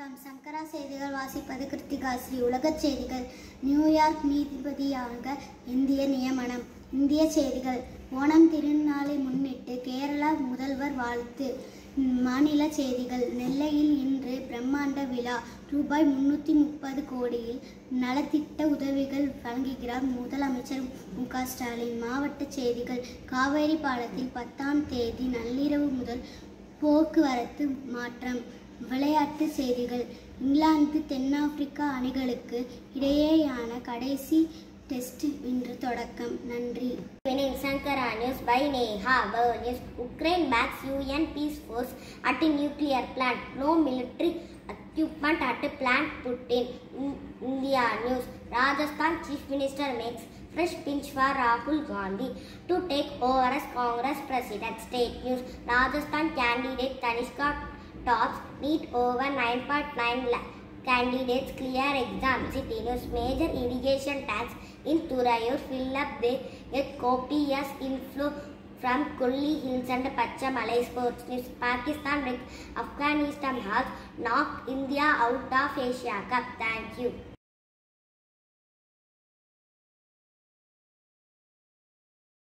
வணக்கம் சங்கரா செய்திகள் வாசிப்பது கிருத்திகா ஸ்ரீ உலகச் செய்திகள் நியூயார்க் நீதிபதியாக இந்திய நியமனம் இந்திய செய்திகள் ஓணம் திருநாளை முன்னிட்டு கேரள முதல்வர் வாழ்த்து மாநில செய்திகள் நெல்லையில் இன்று பிரம்மாண்ட விழா ரூபாய் முன்னூற்றி முப்பது கோடியில் நலத்திட்ட உதவிகள் வழங்குகிறார் முதலமைச்சர் மு க ஸ்டாலின் மாவட்ட செய்திகள் காவேரி பாலத்தில் பத்தாம் தேதி நள்ளிரவு முதல் போக்குவரத்து மாற்றம் விளையாட்டு செய்திகள் இங்கிலாந்து தென்னாப்பிரிக்கா அணிகளுக்கு இடையேயான கடைசி டெஸ்ட் இன்று தொடக்கம் நன்றி Winning Sankara News by Neha World News. Ukraine backs UN peace force at a nuclear plant. No military equipment at a plant put in. In- India News. Rajasthan Chief Minister makes fresh pinch for Rahul Gandhi to take over as Congress President. State News. Rajasthan candidate Tanishka tops need over 9.9 lakh. Candidates clear exam. City News. Major irrigation tanks in Thurayur fill up the with copious inflow from Kulli Hills and Pachamalai Sports News. Pakistan with Afghanistan has knocked India out of Asia Cup. Thank you.